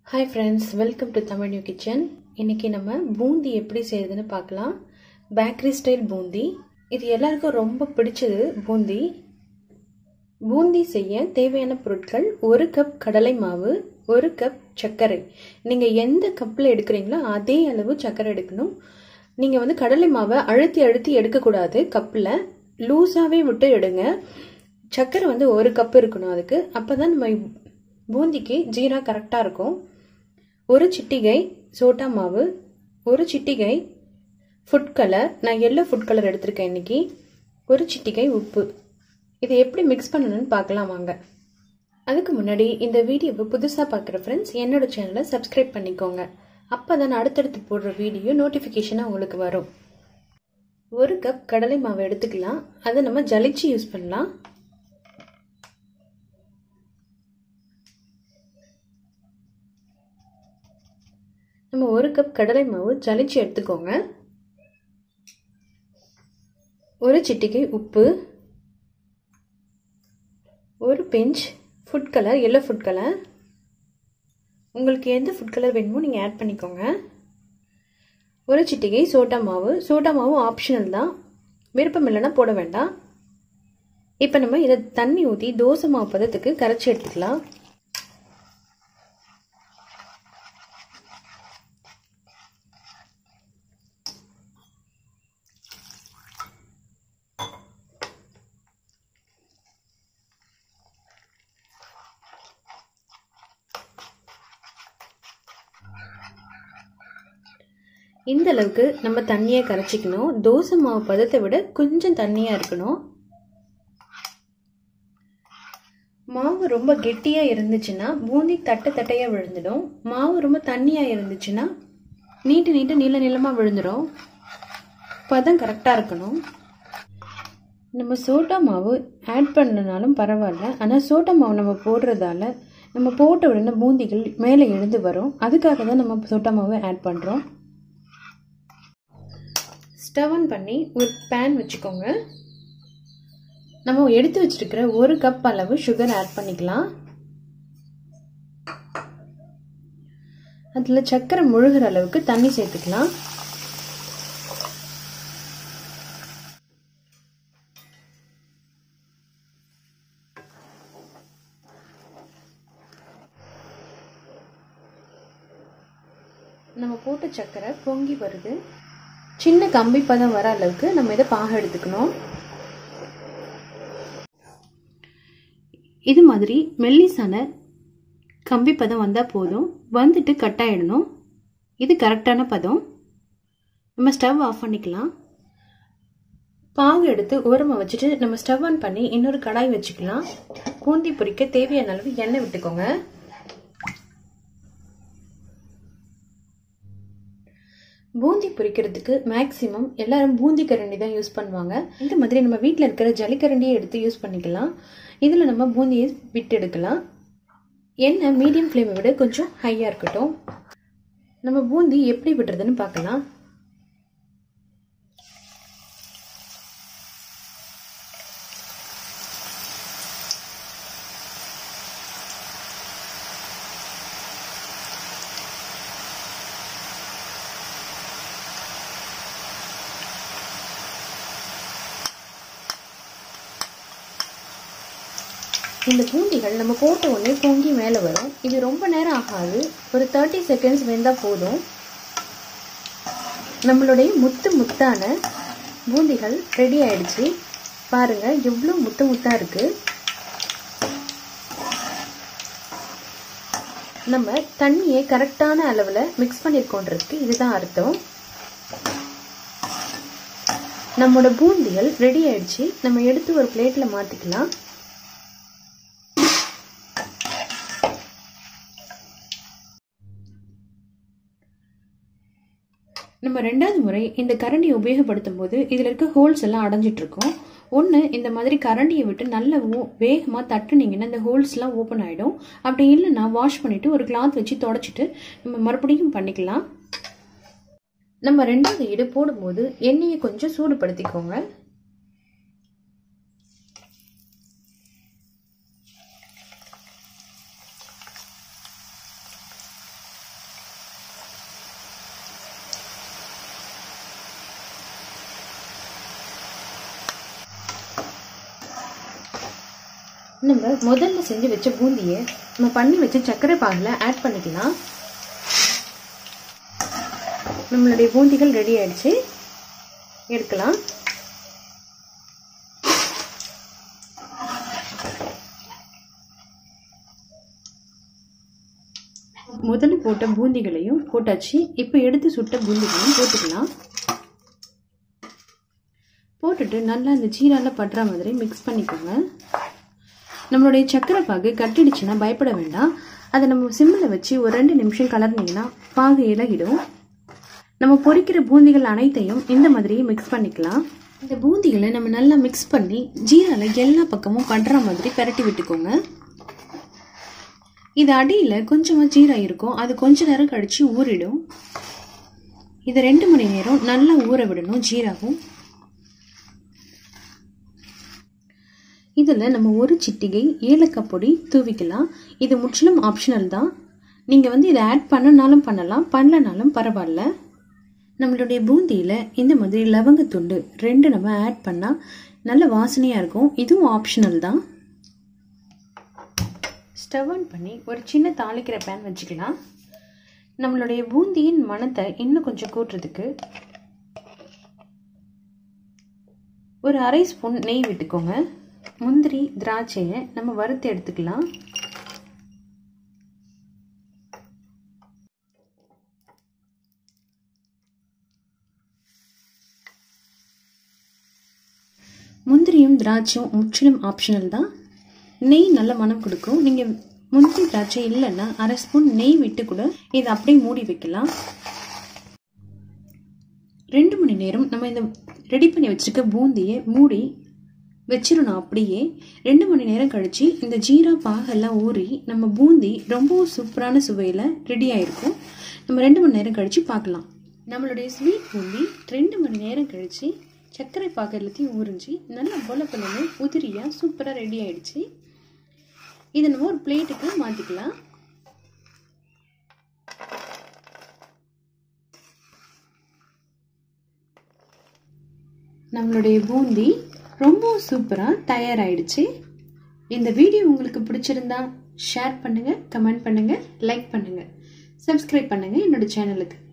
hi friends welcome to Tamil new kitchen இன்றைக்கி நம்ம பூந்தி எப்படி செய்யுதுன்னு பார்க்கலாம் பேக்கரி ஸ்டைல் பூந்தி இது எல்லாருக்கும் ரொம்ப பிடிச்சது பூந்தி பூந்தி செய்ய தேவையான பொருட்கள் ஒரு கப் கடலை மாவு ஒரு கப் சர்க்கரை நீங்கள் எந்த கப்பில் எடுக்கிறீங்களோ அதே அளவு சர்க்கரை எடுக்கணும் நீங்கள் வந்து கடலை மாவை அழுத்தி அழுத்தி எடுக்கக்கூடாது கப்பில் லூஸாகவே விட்டு எடுங்க சர்க்கரை வந்து ஒரு கப் இருக்கணும் அதுக்கு அப்போ தான் நம்ம பூந்திக்கு ஜீரா கரெக்டாக இருக்கும் ஒரு சிட்டிகை சோட்டா மாவு ஒரு சிட்டிகை ஃபுட் கலர் நான் எல்லோ ஃபுட் கலர் எடுத்திருக்கேன் இன்னைக்கு ஒரு சிட்டிகை உப்பு இதை எப்படி மிக்ஸ் பண்ணணும்னு பார்க்கலாம் வாங்க அதுக்கு முன்னாடி இந்த வீடியோவை புதுசாக பார்க்குற ஃப்ரெண்ட்ஸ் என்னோட சேனலை சப்ஸ்கிரைப் பண்ணிக்கோங்க அப்போ தான் அடுத்தடுத்து போடுற வீடியோ நோட்டிஃபிகேஷனாக உங்களுக்கு வரும் ஒரு கப் கடலை மாவு எடுத்துக்கலாம் அதை நம்ம ஜலிச்சு யூஸ் பண்ணலாம் நம்ம ஒரு கப் கடலை மாவு ஜலிச்சு எடுத்துக்கோங்க ஒரு சிட்டிகை உப்பு ஒரு pinch food colour yellow food colour உங்களுக்கு எந்த ஃபுட் கலர் வேணுமோ நீங்கள் ஆட் பண்ணிக்கோங்க ஒரு சிட்டிகை சோட்டா மாவு சோட்டா மாவு ஆப்ஷனல் தான் விருப்பம் இல்லைன்னா போட வேண்டாம் இப்போ நம்ம இதை தண்ணி ஊற்றி தோசை மாவு பதத்துக்கு கரைச்சி எடுத்துக்கலாம் இந்த அளவுக்கு நம்ம தண்ணியை கரைச்சிக்கணும் தோசை மாவு பதத்தை விட கொஞ்சம் தண்ணியாக இருக்கணும் மாவு ரொம்ப கெட்டியாக இருந்துச்சுன்னா பூந்தி தட்டை தட்டையாக விழுந்துடும் மாவு ரொம்ப தண்ணியாக இருந்துச்சுன்னா நீட்டு நீட்டு நீள நீளமாக விழுந்துடும் பதம் கரெக்டாக இருக்கணும் நம்ம சோட்டா மாவு ஆட் பண்ணனாலும் பரவாயில்ல ஆனால் சோட்டா மாவு நம்ம போடுறதால நம்ம போட்ட உடனே பூந்திகள் மேலே எழுந்து வரும் அதுக்காக தான் நம்ம சோட்டா மாவு ஆட் பண்ணுறோம் ஸ்டவ் ஆன் பண்ணி ஒரு பேன் வச்சுக்கோங்க நம்ம எடுத்து வச்சிருக்கிற ஒரு கப் அளவு சுகர் ஆட் பண்ணிக்கலாம் அதில் சர்க்கரை முழுகிற அளவுக்கு தண்ணி சேர்த்துக்கலாம் நம்ம போட்ட சர்க்கரை பொங்கி வருது சின்ன கம்பி பதம் வர அளவுக்கு நம்ம இதை பாக எடுத்துக்கணும் இது மாதிரி மெல்லிசான கம்பி பதம் வந்தால் போதும் வந்துட்டு கட் ஆகிடணும் இது கரெக்டான பதம் நம்ம ஸ்டவ் ஆஃப் பண்ணிக்கலாம் பாகு எடுத்து ஓரமாக வச்சுட்டு நம்ம ஸ்டவ் ஆன் பண்ணி இன்னொரு கடாய் வச்சுக்கலாம் பூந்தி பொரிக்க தேவையான அளவு எண்ணெய் விட்டுக்கோங்க பூந்தி பொரிக்கிறதுக்கு மேக்ஸிமம் எல்லாரும் பூந்தி கரண்டி தான் யூஸ் பண்ணுவாங்க இந்த மாதிரி நம்ம வீட்டில் இருக்கிற ஜலிக்கரண்டியை எடுத்து யூஸ் பண்ணிக்கலாம் இதில் நம்ம பூந்தியை விட்டு எடுக்கலாம் எண்ணெய் மீடியம் ஃப்ளேமை விட கொஞ்சம் ஹையாக இருக்கட்டும் நம்ம பூந்தி எப்படி விடுறதுன்னு பார்க்கலாம் இந்த பூந்திகள் நம்ம போட்ட உடனே பொங்கி மேலே வரும் இது ரொம்ப நேரம் ஆகாது ஒரு தேர்ட்டி செகண்ட்ஸ் வெந்தால் போதும் நம்மளுடைய முத்து முத்தான பூந்திகள் ரெடி ஆயிடுச்சு பாருங்க எவ்வளோ முத்து முத்தா இருக்கு நம்ம தண்ணியை கரெக்டான அளவில் மிக்ஸ் பண்ணியிருக்கோன்றதுக்கு இதுதான் அர்த்தம் நம்மளோட பூந்திகள் ரெடி ஆயிடுச்சு நம்ம எடுத்து ஒரு பிளேட்டில் மாற்றிக்கலாம் நம்ம ரெண்டாவது முறை இந்த கரண்டியை உபயோகப்படுத்தும் போது இதில் இருக்க ஹோல்ஸ் எல்லாம் அடைஞ்சிட்டு இருக்கும் ஒன்று இந்த மாதிரி கரண்டியை விட்டு நல்ல வேகமாக தட்டுனீங்கன்னா இந்த ஹோல்ஸ்லாம் ஓப்பன் ஆகிடும் அப்படி இல்லைன்னா வாஷ் பண்ணிவிட்டு ஒரு கிளாத் வச்சு தொடச்சிட்டு நம்ம மறுபடியும் பண்ணிக்கலாம் நம்ம ரெண்டாவது ஈடு போடும்போது எண்ணெயை கொஞ்சம் சூடுபடுத்திக்கோங்க நம்ம முதல்ல செஞ்சு வச்ச பூந்தியை நம்ம பண்ணி வச்ச சர்க்கரை பாகில் ஆட் பண்ணிக்கலாம் நம்மளுடைய பூந்திகள் ரெடி ஆயிடுச்சு எடுக்கலாம் முதல்ல போட்ட பூந்திகளையும் போட்டாச்சு இப்போ எடுத்து சுட்ட பூந்திகளையும் போட்டுக்கலாம் போட்டுட்டு நல்லா இந்த ஜீரால படுற மாதிரி மிக்ஸ் பண்ணிக்கோங்க நம்மளுடைய சக்கரை பாகு கட்டிடுச்சுன்னா பயப்பட வேண்டாம் அதை நம்ம சிம்மில் வச்சு ஒரு ரெண்டு நிமிஷம் கலர்னிங்கன்னா பாகு இலகிடும் நம்ம பொரிக்கிற பூந்திகள் அனைத்தையும் இந்த மாதிரியே மிக்ஸ் பண்ணிக்கலாம் இந்த பூந்திகளை நம்ம நல்லா மிக்ஸ் பண்ணி ஜீரால எல்லா பக்கமும் படுற மாதிரி பரட்டி விட்டுக்கோங்க இது அடியில் கொஞ்சமாக ஜீரா இருக்கும் அது கொஞ்ச நேரம் கழித்து ஊறிடும் இதை ரெண்டு மணி நேரம் நல்லா ஊற விடணும் ஜீராவும் இதில் நம்ம ஒரு சிட்டிகை ஏலக்காய் பொடி தூவிக்கலாம் இது முற்றிலும் ஆப்ஷனல் தான் நீங்கள் வந்து இதை ஆட் பண்ணனாலும் பண்ணலாம் பண்ணலனாலும் பரவாயில்ல நம்மளுடைய பூந்தியில் இந்த மாதிரி லவங்கத்துண்டு ரெண்டு நம்ம ஆட் பண்ணால் நல்ல வாசனையாக இருக்கும் இதுவும் ஆப்ஷனல் தான் ஸ்டவ் ஆன் பண்ணி ஒரு சின்ன தாளிக்கிற பேன் வச்சுக்கலாம் நம்மளுடைய பூந்தியின் மணத்தை இன்னும் கொஞ்சம் கூட்டுறதுக்கு ஒரு அரை ஸ்பூன் நெய் விட்டுக்கோங்க முந்திரி திராட்சையை நம்ம வறுத்து எடுத்துக்கலாம் முந்திரியும் திராட்சையும் முற்றிலும் ஆப்ஷனல் தான் நெய் நல்ல மனம் கொடுக்கும் நீங்கள் முந்திரி திராட்சை இல்லைன்னா அரை ஸ்பூன் நெய் விட்டு கூட இதை அப்படியே மூடி வைக்கலாம் ரெண்டு மணி நேரம் நம்ம இந்த ரெடி பண்ணி வச்சுருக்க பூந்தியை மூடி வச்சிடணும் அப்படியே ரெண்டு மணி நேரம் கழித்து இந்த ஜீரா பாகெல்லாம் ஊறி நம்ம பூந்தி ரொம்பவும் சூப்பரான சுவையில் ரெடி ஆகிருக்கும் நம்ம ரெண்டு மணி நேரம் கழித்து பார்க்கலாம் நம்மளுடைய ஸ்வீட் பூந்தி ரெண்டு மணி நேரம் கழித்து சர்க்கரை பாகு எல்லாத்தையும் ஊறிஞ்சு நல்லா பொல பொலன்னு உதிரியாக சூப்பராக ரெடி ஆயிடுச்சு இதை நம்ம ஒரு பிளேட்டுக்கு மாற்றிக்கலாம் நம்மளுடைய பூந்தி ரொம்ப சூப்பராக தயாராகிடுச்சு இந்த வீடியோ உங்களுக்கு பிடிச்சிருந்தா ஷேர் பண்ணுங்கள் கமெண்ட் பண்ணுங்கள் லைக் பண்ணுங்கள் சப்ஸ்கிரைப் பண்ணுங்கள் என்னோட சேனலுக்கு